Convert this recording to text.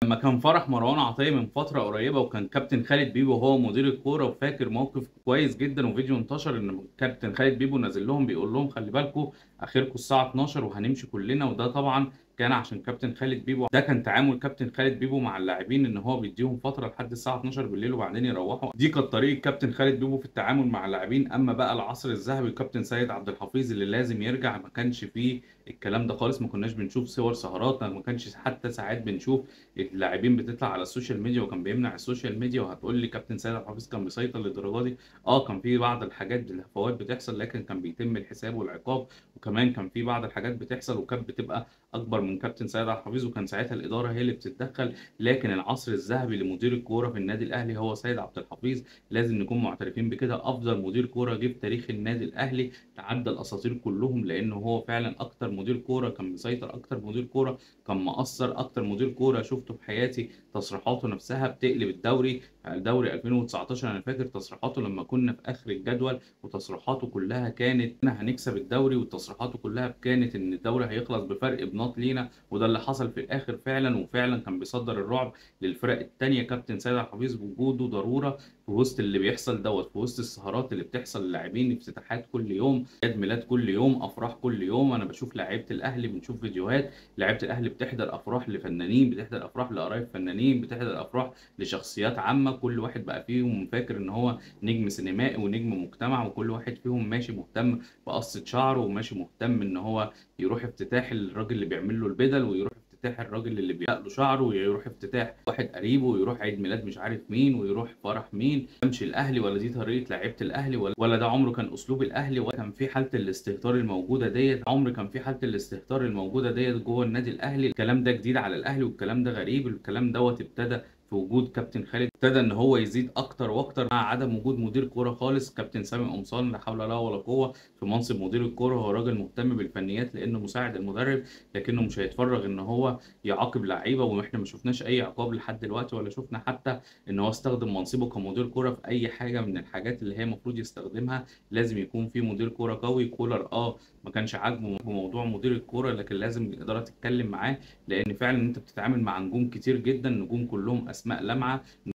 لما كان فرح مروان عطية من فترة قريبة وكان كابتن خالد بيبو هو مدير الكورة وفاكر موقف كويس جدا وفيديو انتشر ان كابتن خالد بيبو نازل لهم بيقول لهم خلي بالكم اخركم الساعة 12 وهنمشي كلنا وده طبعا كان عشان كابتن خالد بيبو ده كان تعامل كابتن خالد بيبو مع اللاعبين ان هو بيديهم فتره لحد الساعه 12 بالليل وبعدين يروحوا دي كانت طريقه كابتن خالد بيبو في التعامل مع اللاعبين اما بقى العصر الذهبي كابتن سيد عبد الحفيظ اللي لازم يرجع ما كانش فيه الكلام ده خالص ما كناش بنشوف صور سهرات ما كانش حتى ساعات بنشوف اللاعبين بتطلع على السوشيال ميديا وكان بيمنع السوشيال ميديا وهتقول لي كابتن سيد عبد الحفيظ كان بيسيطر للدرجه دي اه كان في بعض الحاجات الهفوات بتحصل لكن كان بيتم الحساب والعقاب وكمان كان في بعض الحاجات بتحصل وكانت بتبقى اكبر من كابتن سيد عبد الحفيظ وكان ساعتها الاداره هي اللي بتتدخل لكن العصر الذهبي لمدير الكوره في النادي الاهلي هو سيد عبد الحفيظ لازم نكون معترفين بكده افضل مدير كوره جه في تاريخ النادي الاهلي تعدى الاساطير كلهم لانه هو فعلا اكتر مدير كوره كان مسيطر اكتر مدير كوره كان مؤثر اكتر مدير كوره شفته في حياتي تصريحاته نفسها بتقلب الدوري دوري 2019 انا فاكر تصريحاته لما كنا في اخر الجدول وتصريحاته كلها كانت ان هنكسب الدوري وتصريحاته كلها كانت ان الدوري هيخلص بفرق بناط لينا وده اللي حصل في الاخر فعلا وفعلا كان بيصدر الرعب للفرق الثانيه كابتن سيد الحفيظ وجوده ضروره في وسط اللي بيحصل دوت في وسط السهرات اللي بتحصل للاعبين افتتاحات كل يوم عيد ميلاد كل يوم افراح كل يوم انا بشوف لعيبه الاهلي بنشوف فيديوهات لعيبه الاهلي بتحضر افراح لفنانين بتحضر افراح لقرايب فنانين بتحضر افراح لشخصيات عامه كل واحد بقى فيهم فاكر ان هو نجم سينمائي ونجم مجتمع وكل واحد فيهم ماشي مهتم بقصه شعره وماشي مهتم ان هو يروح افتتاح الراجل اللي بيعمل له البدل ويروح افتتاح الراجل اللي بيحلق له شعره ويروح افتتاح واحد قريبه ويروح عيد ميلاد مش عارف مين ويروح فرح مين مش الاهلي ولا دي طريقه لعيبه الاهلي ولا, ولا ده عمره كان اسلوب الاهلي ولا كان في حاله الاستهتار الموجوده ديت عمر كان في حاله الاستهتار الموجوده ديت جوه النادي الاهلي الكلام ده جديد على الاهلي والكلام ده غريب الكلام دوت ابتدى في وجود كابتن خالد ابتدى ان هو يزيد اكتر واكتر مع عدم وجود مدير كوره خالص كابتن سامي قمصان لا حول له ولا قوه في منصب مدير الكوره هو راجل مهتم بالفنيات لانه مساعد المدرب لكنه مش هيتفرغ ان هو يعاقب لعيبه واحنا ما شفناش اي عقاب لحد دلوقتي ولا شفنا حتى ان هو استخدم منصبه كمدير كوره في اي حاجه من الحاجات اللي هي المفروض يستخدمها لازم يكون في مدير كوره قوي كولر اه ما كانش عاجبه موضوع مدير الكوره لكن لازم الاداره تتكلم معاه لان فعلا انت بتتعامل مع نجوم كتير جدا نجوم كلهم اسماء لامعه